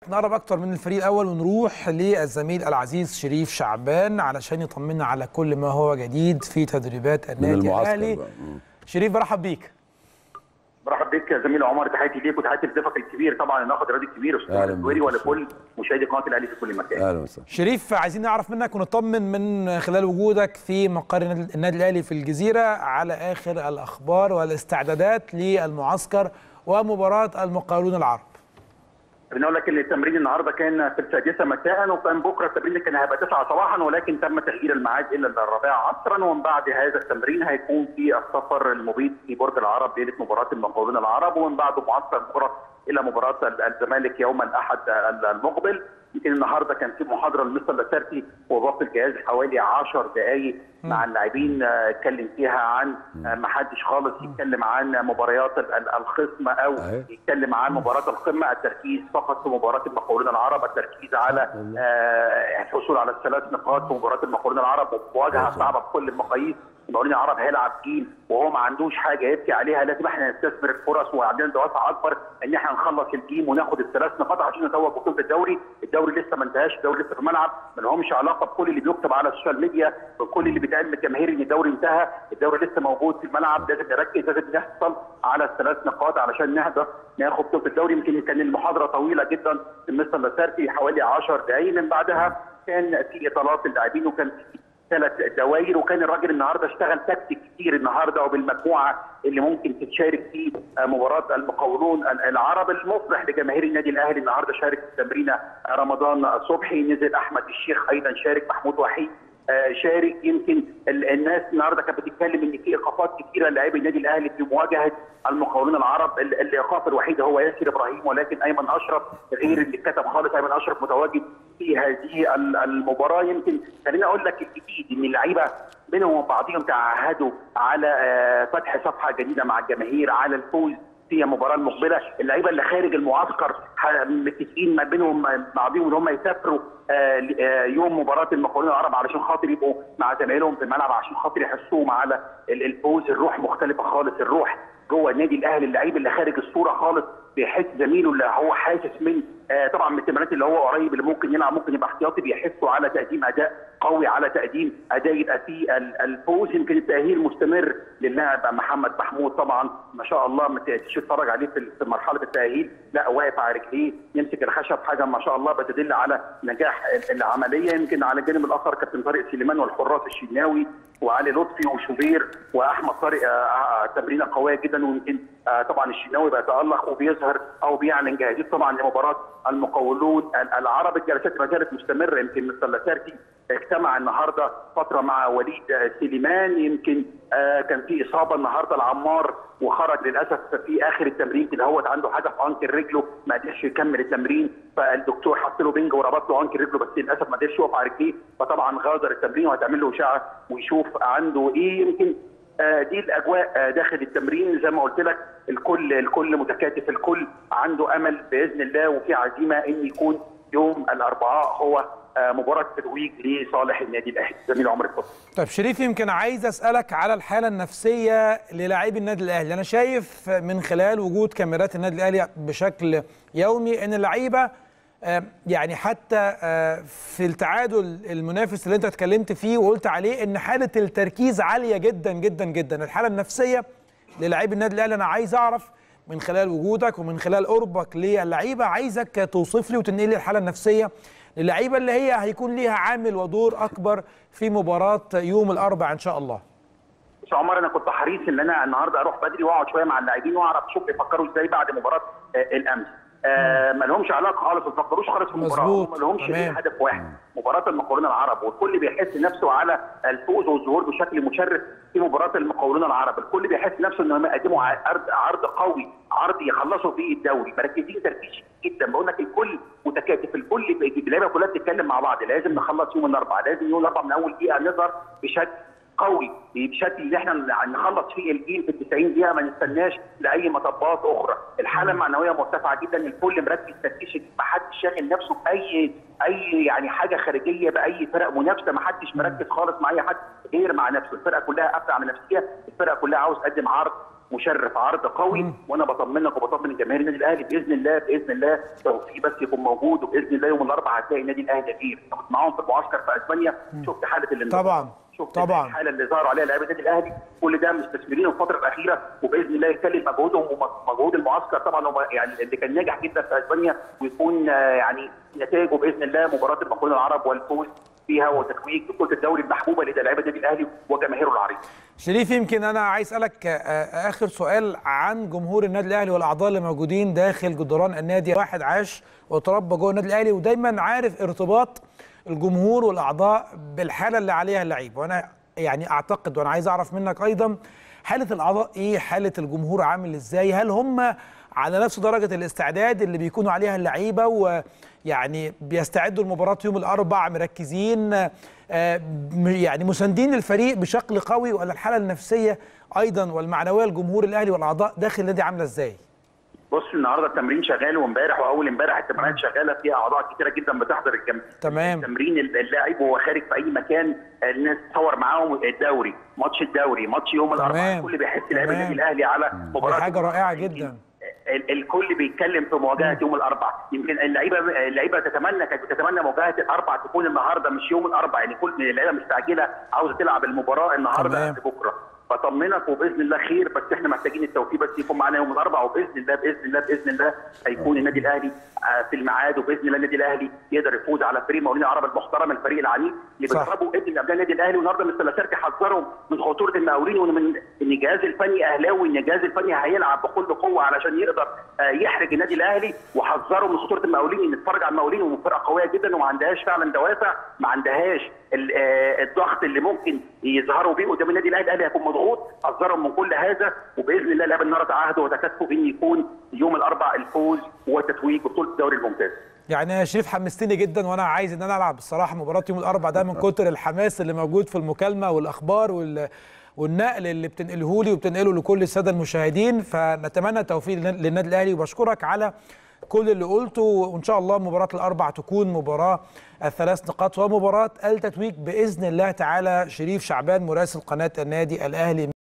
نقرب اكتر من الفريق الاول ونروح للزميل العزيز شريف شعبان علشان يطمنا على كل ما هو جديد في تدريبات من النادي المعسكر الاهلي بقى. مم. شريف برحب بيك برحب بيك يا زميل عمر تحياتي ليك وتحياتي لضيفك الكبير طبعا الناقد الرياضي الكبير أهلاً استاذ بيك الزويري يا ولكل مشاهدي قناه الاهلي في كل مكان. اهلا وسهلا شريف عايزين نعرف منك ونطمن من خلال وجودك في مقر النادي- النادي الاهلي في الجزيره على اخر الاخبار والاستعدادات للمعسكر ومباراه المقاولون العرب بنقول لك ان التمرين النهارده كان في السادسه مساء وكان بكره التمرين كان هيبقى 9 صباحا ولكن تم تغيير الميعاد الى الرابعه عصرا ومن بعد هذا التمرين هيكون في السفر المبيت في برج العرب ليله مباراه المقاولون العرب ومن بعده معسكر بكره الى مباراه الزمالك يوم الاحد المقبل يمكن النهارده كان في محاضره لمستر لاسارتي وباقي الجهاز حوالي 10 دقائق مع اللاعبين آه، اتكلم فيها عن آه، ما حدش خالص يتكلم عن مباريات ال- ال- الخصم او أهي. يتكلم عن مباراه القمه التركيز فقط في مباراه المقاولون العرب التركيز على آه، الحصول على الثلاث نقاط في مباراه المقاولون العرب ومواجهه صعبه بكل المقاييس المقاولين العرب هيلعب جيل وهو ما عندوش حاجه يبكي عليها لازم احنا نستثمر الفرص وعندنا دوافع اكبر ان احنا نخلص الجيم وناخد الثلاث نقاط عشان نتوج بطوله الدوري، الدوري لسه ما انتهاش، الدوري لسه في الملعب، ما لهمش علاقه بكل اللي بيكتب على السوشيال ميديا بكل اللي بيتعمل من الجماهير ان الدوري انتهى، الدوري لسه موجود في الملعب لازم نركز لازم نحصل على الثلاث نقاط علشان نهدف ناخد بطوله الدوري يمكن كان المحاضره طويله جدا في مستر لاسارتي حوالي 10 دقائق من بعدها كان في اطالات اللاعبين وكان في ثلاث دوائر وكان الراجل النهارده اشتغل تكتيك كتير النهارده وبالمجموعه اللي ممكن تتشارك في مباراه المقاولون العرب المفرح لجماهير النادي الاهلي النهارده شارك في التمرينه رمضان صبحي نزل احمد الشيخ ايضا شارك محمود وحيد آه، شارك يمكن ال- الناس النهارده كانت بتتكلم ان في ايقافات كثيره للاعبي النادي الاهلي في مواجهه المقاولون العرب ال- الايقاف الوحيد هو ياسر ابراهيم ولكن ايمن اشرف غير اللي كتب خالص ايمن اشرف متواجد في هذه ال- المباراه يمكن خليني اقول لك الجديد ان اللعيبه بينهم وبين بعضهم تعهدوا على آه، فتح صفحه جديده مع الجماهير على الفوز في المباراه المقبله اللعيبه اللي خارج المعسكر ح- متفقين ما بينهم بعضهم ان هم يسافروا آه، ل- آه، يوم مباراه المقاولون العرب علشان خاطر يبقوا مع زمايلهم في الملعب عشان خاطر يحسوهم على ال- الفوز الروح مختلفه خالص الروح جوه النادي الاهلي اللعيب اللي خارج الصوره خالص بيحس زميله اللي هو حاسس من آه، طبعا من التمرينات اللي هو قريب اللي ممكن يلعب ممكن يبقى احتياطي بيحسوا على تقديم اداء قوي على تقديم اداء يبقى فيه ال- الفوز يمكن التاهيل مستمر للاعب محمد محمود طبعا ما شاء الله ما تيجي تتفرج عليه في في مرحله التاهيل لا واقف على رجليه يمسك الخشب حاجه ما شاء الله بتدل على نجاح ال- العمليه يمكن على الجانب الاخر كابتن طارق سليمان والحراس الشناوي وعلي لطفي وشوبير واحمد طارق آه، آه، تمرينه قويه جدا ويمكن آه، طبعا الشناوي بيتالق وبيظهر او بيعلن جاهزيته طبعا لمباراه المقاولون ال- العرب الجلسات ما زالت مستمره يمكن مستر لاسارتي اجتمع النهارده فتره مع وليد آه، سليمان يمكن آه، كان في اصابه النهارده لعمار وخرج للاسف في اخر التمرين كده هو عنده حاجه في انكل رجله ما قدرش يكمل التمرين فالدكتور حط له بنج وربط له انكل رجله بس للاسف ما قدرش يقف على رجليه فطبعا غادر التمرين وهتعمل له اشعه ويشوف عنده ايه يمكن آه، دي الاجواء آه، داخل التمرين زي ما قلت لك الكل الكل متكاتف الكل عنده امل باذن الله وفي عزيمه ان يكون يوم الاربعاء هو آه، مباراه تتويج لصالح النادي الاهلي زميل عمر اتفضل طيب شريف يمكن عايز اسالك على الحاله النفسيه للاعبي النادي الاهلي انا شايف من خلال وجود كاميرات النادي الاهلي بشكل يومي ان اللعيبه آه، يعني حتى آه، في التعادل المنافس اللي انت اتكلمت فيه وقلت عليه ان حاله التركيز عاليه جدا جدا جدا الحاله النفسيه للاعبي النادي الاهلي انا عايز اعرف من خلال وجودك ومن خلال قربك للعيبه عايزك توصف لي وتنقل لي الحاله النفسيه للعيبه اللي هي هيكون ليها عامل ودور اكبر في مباراه يوم الاربعاء ان شاء الله بص يا عمر انا كنت حريص ان انا النهارده اروح بدري واقعد شويه مع اللاعبين واعرف اشوف بيفكروا ازاي بعد مباراه آه، الامس آه ما لهمش علاقه خالص ما بيفكروش خالص في المباراه مظبوط. هم ما لهمش تمام. غير هدف واحد مباراه المقاولون العرب والكل بيحس نفسه على الفوز والظهور بشكل مشرف في مباراه المقاولون العرب الكل بيحس نفسه انهم يقدموا عرض عرض قوي عرض يخلصوا فيه الدوري مركزين تركيز جدا بقول لك الكل متكاتف الكل بي- اللعيبه كلها بتتكلم مع بعض لازم نخلص يوم الاربعاء لازم يوم الاربعاء من اول دقيقه نظهر بشكل قوي بشكل ان احنا نخلص فيه الجيل في ال 90 دقيقه ما نستناش لاي مطبات اخرى، الحاله المعنويه مرتفعه جدا الكل مركز تركيز ما حدش شاغل نفسه باي اي يعني حاجه خارجيه باي فرق منافسه ما حدش مركز خالص مع اي حد غير مع نفسه، الفرقه كلها قافله على نفسها، الفرقه كلها عاوز تقدم عرض مشرف عرض قوي وانا بطمنك وبطمن جماهير النادي الاهلي باذن الله باذن الله توفيق بس يكون موجود وباذن الله يوم الاربعاء هتلاقي النادي الاهلي غير كنت معاهم في المعسكر في اسبانيا شفت حاله الانتصار طبعا شفت طبعا الحاله اللي ظهروا عليها لاعبي النادي الاهلي كل ده مستثمرين الفتره الاخيره وباذن الله يكلل مجهودهم ومجهود المعسكر طبعا هم يعني اللي كان ناجح جدا في اسبانيا ويكون آه، يعني نتائجه باذن الله مباراه المقاولين العرب والفوز فيها وتتويج بطوله الدوري المحبوبه لدى لاعبي النادي الاهلي وجماهيره العريضه. شريف يمكن انا عايز اسالك آه، اخر سؤال عن جمهور النادي الاهلي والاعضاء اللي موجودين داخل جدران النادي واحد عاش وتربى جوه النادي الاهلي ودايما عارف ارتباط الجمهور والاعضاء بالحاله اللي عليها اللعيب وانا يعني اعتقد وانا عايز اعرف منك ايضا حاله الاعضاء ايه حاله الجمهور عامل ازاي هل هم على نفس درجه الاستعداد اللي بيكونوا عليها اللعيبه ويعني بيستعدوا لمباراه يوم الاربع مركزين آه، م- يعني مساندين الفريق بشكل قوي ولا الحاله النفسيه ايضا والمعنويه لجمهور الاهلي والاعضاء داخل النادي عامله ازاي؟ بص النهارده التمرين شغال وامبارح واول امبارح التمرينات شغاله فيها اعضاء كتيره جدا بتحضر الجم... تمام. التمرين اللاعب وهو خارج في اي مكان الناس تصور معاهم الدوري ماتش الدوري ماتش يوم الاربعاء الكل بيحس لاعب تمام. النادي الاهلي على مباراه دي حاجه رائعه جدا ال- الكل بيتكلم في مواجهه يوم الاربعاء يمكن اللعيبه اللعيبه تتمنى كانت بتتمنى مواجهه الاربعاء تكون النهارده مش يوم الاربعاء يعني كل اللعيبه مستعجله عاوزه تلعب المباراه النهارده تمام. قبل بكره بطمنك وباذن الله خير بس احنا محتاجين التوفيق بس يكون معانا يوم الاربعاء وباذن الله باذن الله باذن الله هيكون النادي الاهلي آه، في الميعاد وباذن الله النادي الاهلي يقدر يفوز على فريق مقاولين العرب المحترم الفريق العنيف اللي صح. بيضربوا ابن من ابناء النادي الاهلي والنهارده مستر لاسارتي حذرهم من خطوره المقاولين ومن ان الجهاز الفني اهلاوي ان الجهاز الفني هيلعب بكل قوه علشان يقدر آه، يحرج النادي الاهلي وحذروا من خطوره المقاولين ان نتفرج على المقاولين وهم فرقه قويه جدا وما عندهاش فعلا دوافع ما عندهاش ال- آه، الضغط اللي ممكن يظهروا بيه قدام النادي الاهلي الاهلي هيكون مضغوط حذرهم من كل هذا وباذن الله لاعب النهارده عهده وتكاتفه ان يكون يوم الاربعاء الفوز والتتويج ببطوله الدوري الممتاز يعني يا شريف حمستني جدا وانا عايز ان انا العب الصراحه مباراه يوم الاربعاء ده من كتر الحماس اللي موجود في المكالمه والاخبار وال والنقل اللي بتنقله لي وبتنقله لكل الساده المشاهدين فنتمنى التوفيق للن- للنادي الاهلي وبشكرك على كل اللي قلته وان شاء الله مباراه الاربع تكون مباراه الثلاث نقاط ومباراه التتويج باذن الله تعالى شريف شعبان مراسل قناه النادي الاهلي